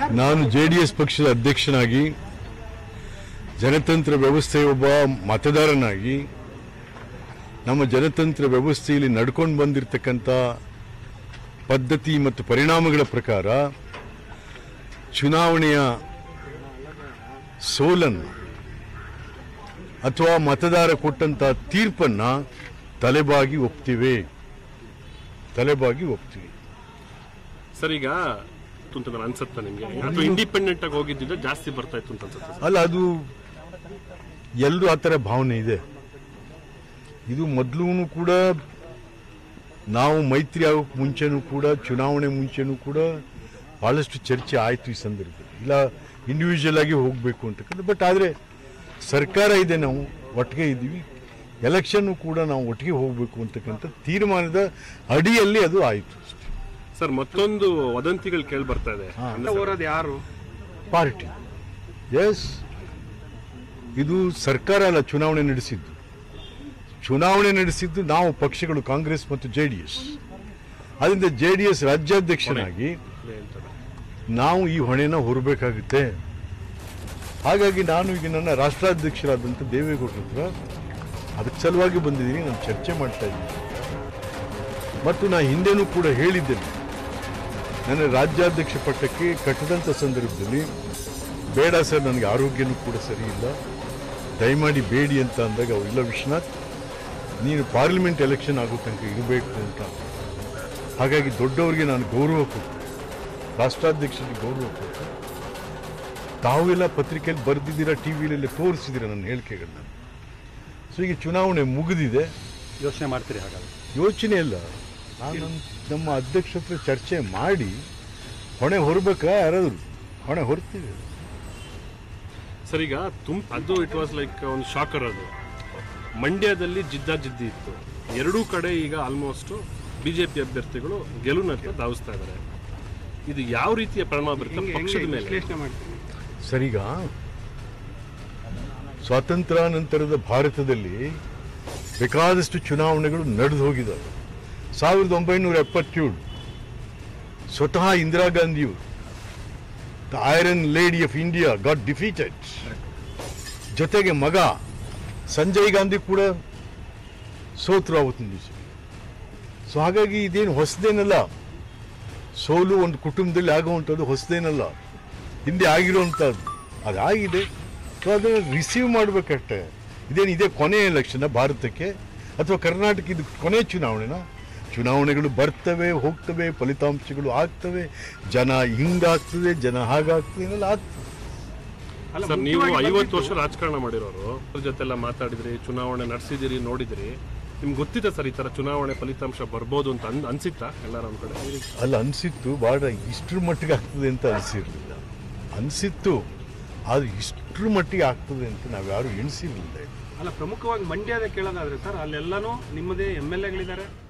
ನಾನು J D S ಪಕ್ಷದ ಅಧ್ಯಕ್ಷನಾಗಿ ಜನತಂತ್ರ ವ್ಯವಸ್ಥೆಯ ಒಬ್ಬ ಮತದಾರನಾಗಿ ನಮ್ಮ ಜನತಂತ್ರ ವ್ಯವಸ್ಥೆಯಲ್ಲಿ ನಡ್ಕೊಂಡು ಬಂದಿರತಕ್ಕಂಥ ಪದ್ಧತಿ ಮತ್ತು ಪರಿಣಾಮಗಳ ಪ್ರಕಾರ ಚುನಾವಣೆಯ ಸೋಲನ್ನು ಅಥವಾ ಮತದಾರ ಕೊಟ್ಟಂತ ತೀರ್ಪನ್ನ ತಲೆಬಾಗಿ ಒಪ್ತೀವಿ ತಲೆಬಾಗಿ ಒಪ್ತೀವಿ ಸರ್ ಈಗ ಅಂತ ನಾನು ಅನ್ಸುತ್ತೆ ನಿಮ್ಗೆ ಅಥವಾ ಇಂಡಿಪೆಂಡೆಂಟ್ ಆಗಿ ಹೋಗಿದ್ದಿದ್ರೆ ಜಾಸ್ತಿ ಬರ್ತಾ ಇತ್ತು ಅಂತ ಅನ್ಸುತ್ತೆ ಸರ್. ಅಲ್ಲ ಅದು ಎಲ್ಲರೂ ಆ ಥರ ಭಾವನೆ ಇದೆ ಇದು ಮೊದಲೂ ಕೂಡ ನಾವು ಮೈತ್ರಿ ಆಗೋಕ್ಕೆ ಮುಂಚೆನೂ ಕೂಡ ಚುನಾವಣೆ ಮುಂಚೆನೂ ಕೂಡ ಭಾಳಷ್ಟು ಚರ್ಚೆ ಆಯಿತು ಈ ಸಂದರ್ಭದಲ್ಲಿ ಇಲ್ಲ ಇಂಡಿವಿಜುವಲ್ ಆಗಿ ಹೋಗಬೇಕು ಅಂತಕ್ಕಂಥ ಬಟ್ ಆದರೆ ಸರ್ಕಾರ ಇದೆ ನಾವು ಒಟ್ಟಿಗೆ ಇದ್ದೀವಿ ಎಲೆಕ್ಷನ್ನು ಕೂಡ ನಾವು ಒಟ್ಟಿಗೆ ಹೋಗಬೇಕು ಅಂತಕ್ಕಂಥ ತೀರ್ಮಾನದ ಅಡಿಯಲ್ಲಿ ಅದು ಆಯಿತು ಸರ್ ಮತ್ತೊಂದು ವದಂತಿಗಳು ಕೇಳಿ ಬರ್ತಾ ಇದೆ ಹಾ. ಅಂದ್ರೆ ಸರ್, ಹೋರೋದು ಯಾರು ಪಾರ್ಟಿ ಎಸ್ ಇದು ಸರ್ಕಾರ ಅಲ್ಲ ಚುನಾವಣೆ ನಡೆಸಿದ್ದು ಚುನಾವಣೆ ನಡೆಸಿದ್ದು ನಾವು ಪಕ್ಷಗಳು ಕಾಂಗ್ರೆಸ್ ಮತ್ತು ಜೆ ಡಿ ಎಸ್ ಅದರಿಂದ ಜೆ ಡಿ ಎಸ್ ರಾಜ್ಯಾಧ್ಯಕ್ಷನಾಗಿ ಇದೆ ಅಂತಾರೆ. ನಾವು ಈ ಹೊಣೆನ ಹೊರಬೇಕಾಗುತ್ತೆ ಹಾಗಾಗಿ ನಾನು ಈಗ ನನ್ನ ರಾಷ್ಟ್ರಾಧ್ಯಕ್ಷರಾದಂಥ ದೇವೇಗೌಡರ ಹತ್ರ ಅದಕ್ಕೆ ಸಲುವಾಗಿ ಬಂದಿದ್ದೀನಿ ನಾನು ಚರ್ಚೆ ಮಾಡ್ತಾ ಇದ್ದೀನಿ ಮತ್ತು ನಾ ಹಿಂದೆನೂ ಕೂಡ ಹೇಳಿದ್ದೇನೆ ನನ್ನ ರಾಜ್ಯಾಧ್ಯಕ್ಷ ಪಟ್ಟಕ್ಕೆ ಕಟ್ಟದಂಥ ಸಂದರ್ಭದಲ್ಲಿ ಬೇಡ ಸರ್ ನನಗೆ ಆರೋಗ್ಯನೂ ಕೂಡ ಸರಿ ಇಲ್ಲ ದಯಮಾಡಿ ಬೇಡಿ ಅಂತ ಅಂದಾಗ ಅವ್ರು ಇಲ್ಲ ವಿಶ್ವನಾಥ್ ನೀನು ಪಾರ್ಲಿಮೆಂಟ್ ಎಲೆಕ್ಷನ್ ಆಗೋ ತನಕ ಇರಬೇಕು ಅಂತ ಹಾಗಾಗಿ ದೊಡ್ಡವರಿಗೆ ನಾನು ಗೌರವ ಕೊಟ್ಟು ರಾಷ್ಟ್ರಾಧ್ಯಕ್ಷರಿಗೆ ಗೌರವ ಕೊಟ್ಟು ತಾವೆಲ್ಲ ಪತ್ರಿಕೆಯಲ್ಲಿ ಬರೆದಿದ್ದೀರಾ ಟಿ ವಿಲೆಲ್ಲ ತೋರಿಸಿದ್ದೀರಾ ನನ್ನ ಹೇಳಿಕೆಗಳನ್ನ ಸೊ ಈಗ ಚುನಾವಣೆ ಮುಗಿದಿದೆ ಯೋಚನೆ ಮಾಡ್ತೀರಿ ಹಾಗಾದ್ರೆ ಯೋಚನೆ ಇಲ್ಲ ನಾನು ನಮ್ಮ- ನಮ್ಮ ಅಧ್ಯಕ್ಷ ಹತ್ರ ಚರ್ಚೆ ಮಾಡಿ ಹೊಣೆ ಹೊರಬೇಕಾ ಯಾರಾದ್ರು ಹೊಣೆ ಹೊರ್ತೀವಿ ಸರ್ ಈಗ ತುಮ್ ಅದು ಇಟ್ ವಾಸ್ ಲೈಕ್ ಒಂದು ಶಾಕರ್ ಅದು ಮಂಡ್ಯದಲ್ಲಿ ಜಿದ್ದಾಜಿದ್ದಿ ಇತ್ತು ಎರಡೂ ಕಡೆ ಈಗ ಆಲ್ಮೋಸ್ಟ್ ಬಿಜೆಪಿ ಅಭ್ಯರ್ಥಿಗಳು ಗೆಲುವಿನತ್ತ ಧಾವಿಸ್ತಾ ಇದ್ದಾರೆ ಇದು ಯಾವ ರೀತಿಯ ಪರಿಣಾಮ ಬೀರುತ್ತೆ ಪಕ್ಷದ ಮೇಲೆ ವಿಶ್ಲೇಷಣೆ ಮಾಡ್ತೀನಿ ಸರಿಗ ಸ್ವಾತಂತ್ರ್ಯಾನಂತರದ ಭಾರತದಲ್ಲಿ ಬೇಕಾದಷ್ಟು ಚುನಾವಣೆಗಳು ನಡೆದು ಹೋಗಿದ್ದಾವೆ ಸಾವಿರದ ಒಂಬೈನೂರ ಎಪ್ಪತ್ತೇಳು ಸ್ವತಃ ಇಂದಿರಾ ಗಾಂಧಿಯವರು the iron lady of India got defeated ಜೊತೆಗೆ ಮಗ ಸಂಜಯ್ ಗಾಂಧಿ ಕೂಡ ಸೋತರು ಅವತ್ತಿನ ದಿವಸ ಸೊ ಹಾಗಾಗಿ ಇದೇನು ಹೊಸದೇನಲ್ಲ ಸೋಲು ಒಂದು ಕುಟುಂಬದಲ್ಲಿ ಆಗುವಂಥದ್ದು ಹೊಸದೇನಲ್ಲ ಹಿಂದೆ ಆಗಿರುವಂಥದ್ದು ಅದಾಗಿದೆ ಸೊ ಅದನ್ನು ರಿಸೀವ್ ಮಾಡಬೇಕಷ್ಟೇ ಇದೇನು ಇದೇ ಕೊನೆಯ ಎಲೆಕ್ಷನ್ ಭಾರತಕ್ಕೆ ಅಥವಾ ಕರ್ನಾಟಕ ಇದು ಕೊನೆಯ ಚುನಾವಣೆನಾ ಚುನಾವಣೆಗಳು ಬರ್ತವೆ ಹೋಗ್ತವೆ ಫಲಿತಾಂಶಗಳು ಆಗ್ತವೆ ಜನ ಹಿಂಗಾಗ್ತದೆ ಜನ ಹಾಗಾಗ್ತದೆ ಏನೆಲ್ಲ ಆಗ್ತದೆ ಅಲ್ಲ ಸರ್ ನೀವು ಮುಖ್ಯವಾಗಿ ಐವತ್ತು ವರ್ಷ ಬಂದಿದ್ದು- ರಾಜಕಾರಣ ಮಾಡಿರೋರು ಅವ್ರ ಜೊತೆ ಎಲ್ಲ ಮಾತಾಡಿದ್ರಿ ಚುನಾವಣೆ ನಡೆಸಿದಿರಿ ನೋಡಿದಿರಿ ನಿಮ್ಗೆ ಗೊತ್ತಿತ್ತ ಸರ್ ಈ ತರ ಚುನಾವಣೆ ಫಲಿತಾಂಶ ಬರ್ಬೋದು ಅಂತ ಅನ್ ಅನ್ಸಿತ್ತಾ ಎಲ್ಲರ ಒಂದ್ ಕಡೆ ಅಲ್ಲ ಅನಿಸಿತ್ತು ಭಾಳ ಇಷ್ಟರ ಮಟ್ಟಿಗೆ ಆಗ್ತದೆ ಅಂತ ಅನಿಸಿರ್ಲಿಲ್ಲ ಅನಿಸಿತ್ತು ಆದರೆ ಇಷ್ಟರ ಮಟ್ಟಿಗೆ ಆಗ್ತದೆ ಅಂತ ನಾವು ಯಾರು ಎಣಿಸಿರ್ಲಿಲ್ಲ ಅಲ್ಲ ಪ್ರಮುಖವಾಗಿ ಮಂಡ್ಯದ ಕೇಳೋದಾದ್ರೆ ಸರ್ ಅಲ್ಲೆಲ್ಲಾನು ನಿಮ್ಮದೇ ಎಮ್ ಎಲ್ ಎಗಳಿದ್ದಾರೆ